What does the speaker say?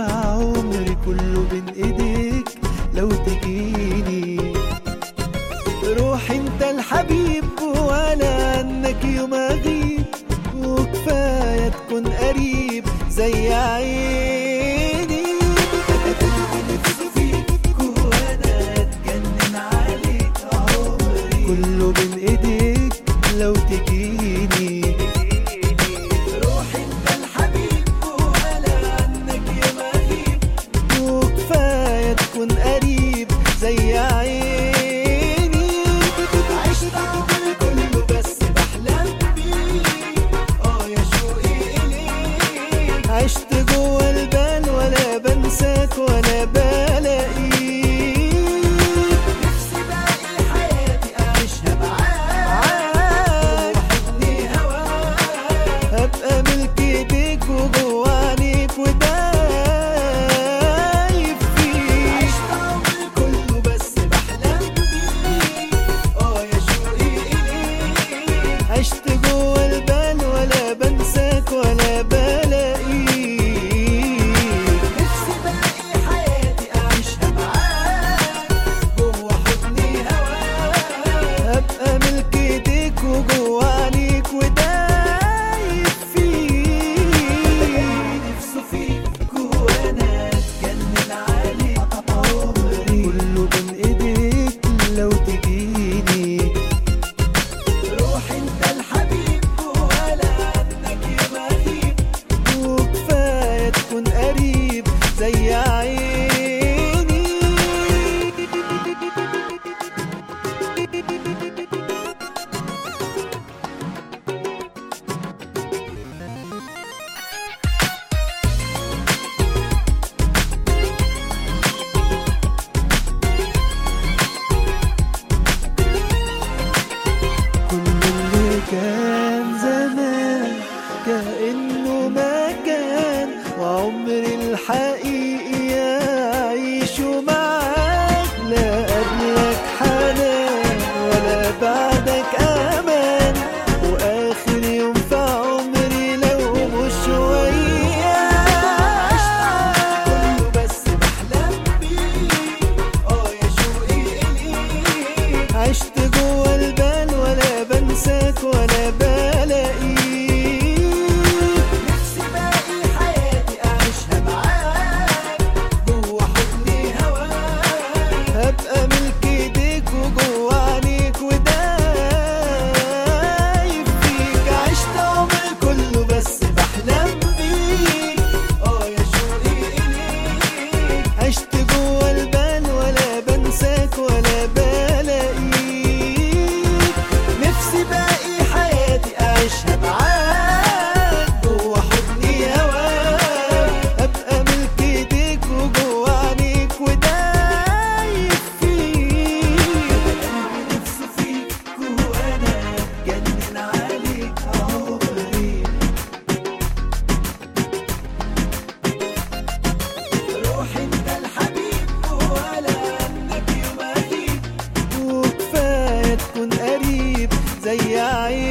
عمري كله بين ايديك لو تجيني روح انت الحبيب ولا عنك يوم اغيب وكفايه تكون قريب زي عيني انا قلبي نفسي فيك وانا اتجنن عليك عمري كله بين ايديك لو تجيني روح انت الحبيب ولا عنك يوم اغيب وكفايه تكون قريب زي عيني عشت عمري كله بس بحلم بيك اه يا شوقي اليك عشت جوه البال ولا بنساك ولا بلاقيك نفسي باقي حياتي اعيشها معاك وحضني هواك ابقى ملك ايديك وجوه عينيك ودايب فيك عشت عمري كله بس بحلم بيك اه يا شوقي اليك عشت جوه البال ولا بنساك ولا بلاقيك نفسي باقي حياتي اعيشها معاك جوه حضني هواك ابقى ملك ايديك وجوه عينيك ودايب فيك نفسه فيك وانا اتجنن عليك عمري كله بين ايديك لو تجيني روح انت الحبيب ولا عنك يوم اغيب وكفايه تكون قريب زي عيني كل اللي كان زمان كأنه ما كان وعمري الحقيقي أعيشه معاك لا قبلك حنان ولا بعدك أمان وآخر يوم في عمري لو مش وياك كله بس بحلم بيك اه يا شوقي إليك عشت جوه البال ولا بنساك ولا بلاقيك نفسي باقي حياتي اعيشها معاك جوه حضني هواك هبقى ملك ايديك وجوه عينيك ودايب فيك عشت عمري كله بس بحلم بيك اه يا شوقي اليك عشت جوه البال ولا بنساك ولا بلاقيك نفسي باقي حياتي اعيشها معاك جوه حضني هواك ابقى ملك ايديك وجوه عينيك ودايب فيك نفسي فيك وانا اتجنن عليك عمري روح انت الحبيب ولا عنك يوم اغيب وكفايه تكون قريب زي عين